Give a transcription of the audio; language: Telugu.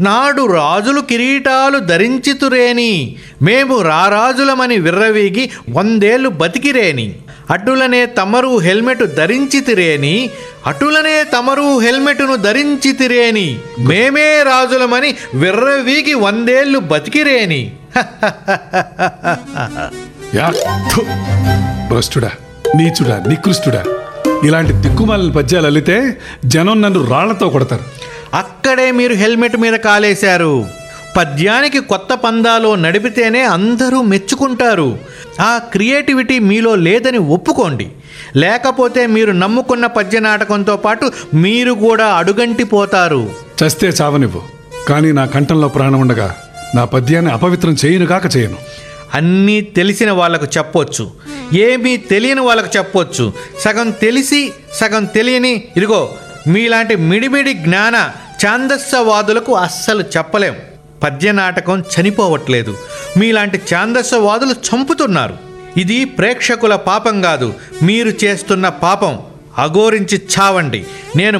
నాడు రాజులు కిరీటాలు ధరించితురేని మేము రారాజులమని విర్రవీగి వందేళ్లు బతికిరేని అటులనే తమరు హెల్మెట్ ధరించితిరేని అటులనే తమరు హెల్మెట్ను ధరించితిరేని మేమే రాజులమని విర్రవీగి వందేళ్లు బతికిరేని యా థు. భ్రష్టుడా నీచుడా నికృష్టుడా ఇలాంటి దిక్కుమాలిన పద్యాలు అల్లితే జనం నన్ను రాళ్లతో కొడతారు అక్కడే మీరు హెల్మెట్ మీద కాలేశారు పద్యానికి కొత్త పందాలో నడిపితేనే అందరూ మెచ్చుకుంటారు ఆ క్రియేటివిటీ మీలో లేదని ఒప్పుకోండి లేకపోతే మీరు నమ్ముకున్న పద్య నాటకంతో పాటు మీరు కూడా అడుగంటిపోతారు చస్తే చావనివ్వు కానీ నా కంఠంలో ప్రాణం ఉండగా నా పద్యాన్ని అపవిత్రం చేయను కాక చేయను అన్నీ తెలిసిన వాళ్ళకు చెప్పొచ్చు ఏమీ తెలియని వాళ్ళకు చెప్పొచ్చు సగం తెలిసి సగం తెలియని ఇదిగో మీలాంటి మిడిమిడి జ్ఞాన ఛాందస్సవాదులకు అస్సలు చెప్పలేం పద్య నాటకం చనిపోవట్లేదు మీలాంటి ఛాందస్సవాదులు చంపుతున్నారు ఇది ప్రేక్షకుల పాపం కాదు మీరు చేస్తున్న పాపం అఘోరించి చావండి నేను